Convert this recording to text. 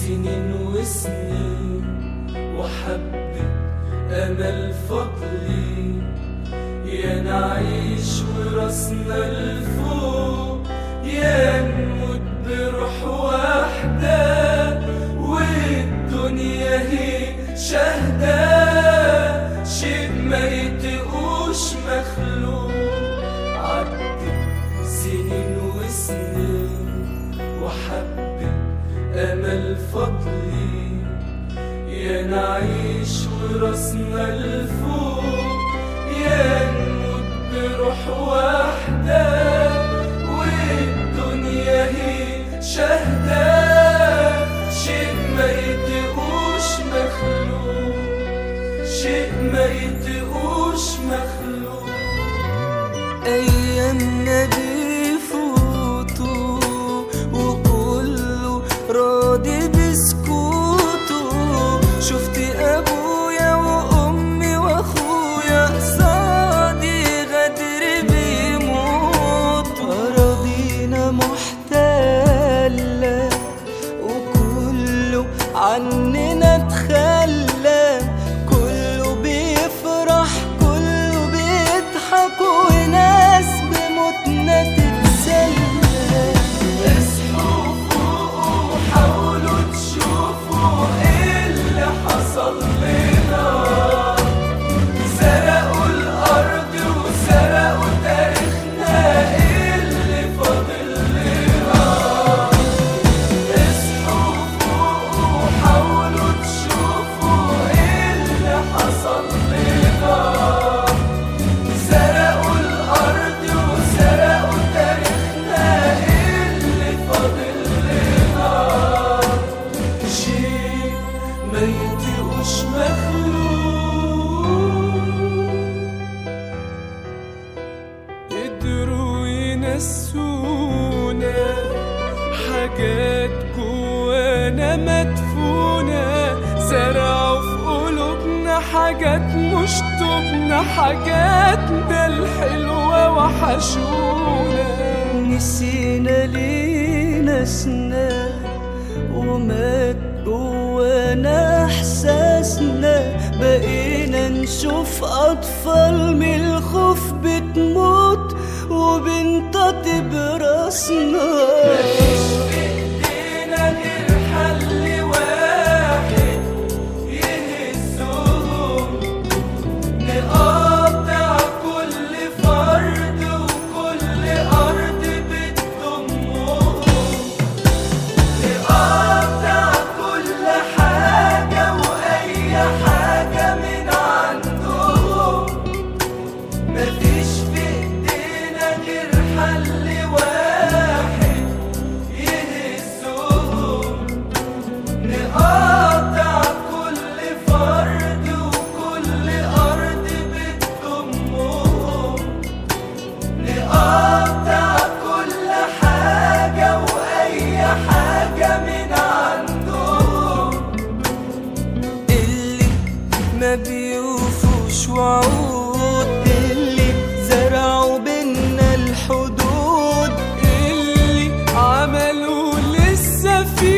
سنين وسنين وحبة أمل فضلي يا نعيش وراسنا لفوق يا نموت بروح واحدة والدنيا هي شهدة شيء ما يتقوش مخلوق عدت سنين وسنين وحبة أمل فضلي يا نعيش وراسنا لفوق يا نموت بروح واحدة والدنيا هي شهدة شيء ما يتقوش مخلوق شيء ما يتقوش مخلوق أيامنا بيفوتوا وكله راضي بسكوته شفت أبويا وأمي وأخويا قصادي غدر بيموتوا أراضينا محتلة وكله عننا اتخلى كله بيفرح كله بيضحك وناس بموتنا تتسلى اصحوا فوقوا وحاولوا تشوفوا ايه اللي حصل لنا سرقوا الارض وسرقوا تاريخنا ايه اللي فاضل لنا اصحوا فوقوا وحاولوا تشوفوا ايه اللي حصل لنا سرقوا الأرض وسرقوا تاريخنا إيه اللي فاضل لنا شيء ما يتقوش مخلوق قدروا ينسونا حاجات جوانا مدفونة زرعوا في قلوبنا حاجات مش تبنا حاجاتنا الحلوة وحشونا نسينا ليه ناسنا ومات جوانا احساسنا بقينا نشوف اطفال من الخوف بتموت وبنطاطي براسنا بإيدينا غير حل واحد يهزهم نقاطع كل فرد وكل أرض بتضمهم نقاطع كل حاجة وأي حاجة من عندهم مفيش في ايدينا غير حل واحد يهزهم نقاطع كل فرد وكل أرض بتضمهم نقاطع كل حاجة وأي حاجة من عندهم اللي ما بيوفوش وعود اللي زرعوا بينا الحدود اللي عملوا لسه في